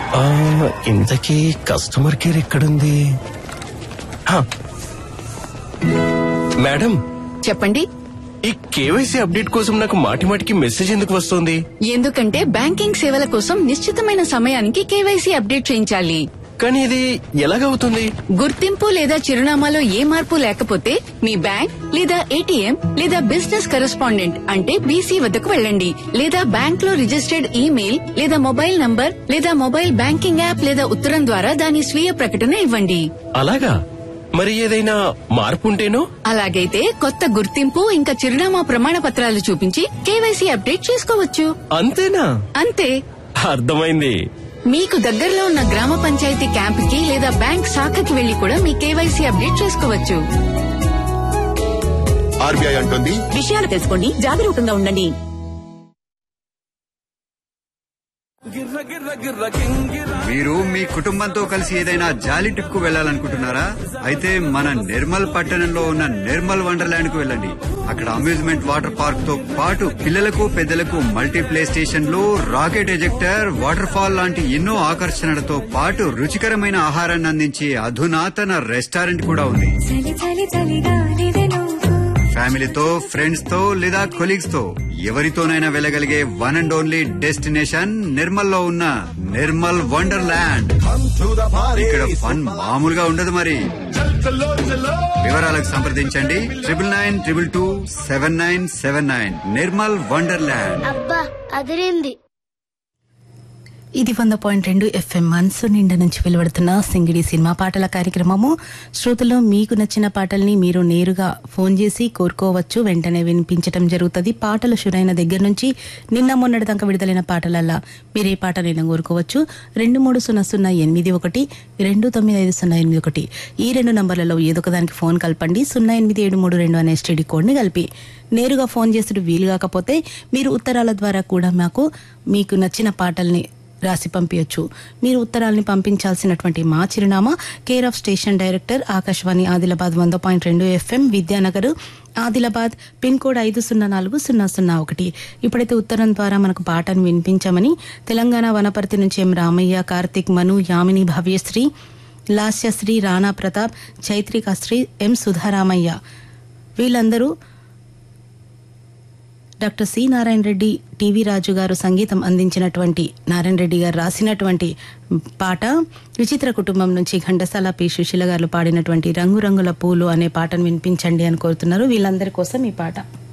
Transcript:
ఆ, ఇంతకీ customer care ఎక్కడుంది హా. మేడం చెప్పండి ఈ కేవైసీ అప్డేట్ కోసం నాకు మాటి మాటికి మెసేజ్ ఎందుకు వస్తుంది ఎందుకంటే బ్యాంకింగ్ సేవల కోసం నిశ్చితమైన సమయానికి కేవైసీ అప్డేట్ చేయించాలి కానీ ఇది ఎలాగవుతుంది గుర్తింపు లేదా చిరునామాలో ఏ మార్పు లేకపోతే మీ బ్యాంక్ లేదా ఏటీఎం లేదా బిజినెస్ కరెస్పాండెంట్ అంటే బీసీ వద్దకు వెళ్ళండి లేదా బ్యాంక్ లో రిజిస్టర్డ్ ఈమెయిల్ లేదా మొబైల్ నంబర్ లేదా మొబైల్ బ్యాంకింగ్ యాప్ లేదా ఉత్తరం ద్వారా దాని స్వీయ ప్రకటన ఇవ్వండి అలాగా మరి ఏదైనా మార్పు ఉంటేనో అలాగైతే కొత్త గుర్తింపు ఇంకా చిరునామా ప్రమాణ పత్రాలు చూపించి కేవైసీ అప్డేట్ చేసుకోవచ్చు అంతేనా అంతే అర్థమైంది మీకు దగ్గరలో ఉన్న గ్రామ పంచాయతీ క్యాంపుకి లేదా బ్యాంక్ శాఖకి వెళ్లి కూడా మీ కేవైసీ అప్డేట్ చేసుకోవచ్చు ఆర్బీఐ అంటుంది విషయాలు తెలుసుకోండి జాగరూకంగా ఉండండి మీరు మీ కుటుంబంతో కలిసి ఏదైనా జాలీ ట్రిప్ కు వెళ్లాలనుకుంటున్నారా అయితే మన నిర్మల్ పట్టణంలో ఉన్న నిర్మల్ వండర్లాండ్ కు వెళ్ళండి అక్కడ అమ్యూజ్మెంట్ వాటర్ పార్క్ తో పాటు పిల్లలకు పెద్దలకు మల్టీ ప్లే స్టేషన్లు రాకెట్ ఎజెక్టర్ వాటర్ ఫాల్ లాంటి ఎన్నో ఆకర్షణలతో పాటు రుచికరమైన ఆహారాన్ని అందించే అధునాతన రెస్టారెంట్ కూడా ఉంది చలి చలి చలిగాలిదే నువ్వు ఫ్యామిలీతో ఫ్రెండ్స్ తో లేదా కొలీగ్స్ తో ఎవరితోనైనా వెళ్ళగలిగే one and only destination Nirmal లో ఉన్న నిర్మల్ వండర్లాండ్ ఇక్కడ ఫన్ మామూలుగా ఉండదు మరి వివరాలకు సంప్రదించండి triple nine triple two seven nine seven nine Nirmal wonderland అబ్బా అదిరింది ఇది వంద పాయింట్ రెండు ఎఫ్ఎం మనసు నిండా నుంచి వెలువడుతున్న సింగిడి సినిమా పాటల కార్యక్రమము శ్రోతలు మీకు నచ్చిన పాటల్ని మీరు నేరుగా ఫోన్ చేసి కోరుకోవచ్చు వెంటనే వినిపించటం జరుగుతుంది పాటలు షురైన దగ్గర నుంచి నిన్న మొన్నటి దాకా విడుదలైన పాటలల్లా మీరు ఏ పాటనైనా కోరుకోవచ్చు రెండు మూడు సున్నా సున్నా ఎనిమిది ఒకటి రెండు తొమ్మిది ఐదు సున్నా ఎనిమిది ఒకటి ఈ రెండు నంబర్లలో ఏదో ఒక దానికి ఫోన్ కలపండి సున్నా ఎనిమిది ఏడు మూడు రెండు అనే ఎస్టీడీ కోడ్ని కలిపి నేరుగా ఫోన్ చేసేది వీలు కాకపోతే మీరు ఉత్తరాల ద్వారా కూడా మాకు మీకు నచ్చిన పాటల్ని రాసి పంపించచ్చు మీరు ఉత్తరాల్ని పంపించాల్సినటువంటి మా చిరునామా care of station director Akashvani Adilabad వంద పాయింట్ రెండు FM Vidyanagar Adilabad pin code ఐదు సున్నా నాలుగు సున్నా సున్నా ఒకటి ఇప్పుడైతే ఉత్తరం ద్వారా మనకు పాటను వినిపించామని తెలంగాణ వనపర్తి నుంచి ఎం రామయ్య కార్తిక్ మను యామిని భవ్యశ్రీ లాస్యశ్రీ రాణా ప్రతాప్ చైత్రికాశ్రీ ఎం సుధారామయ్య వీళ్ళందరూ doctor C Narayana Reddy TV Raju garu సంగీతం అందించినటువంటి నారాయణ రెడ్డి గారు రాసినటువంటి పాట విచిత్ర కుటుంబం నుంచి ఘంటసాల పి సుశీల గారు పాడినటువంటి రంగురంగుల పూలు అనే పాటను వినిపించండి అని కోరుతున్నారు వీళ్ళందరి కోసం ఈ పాట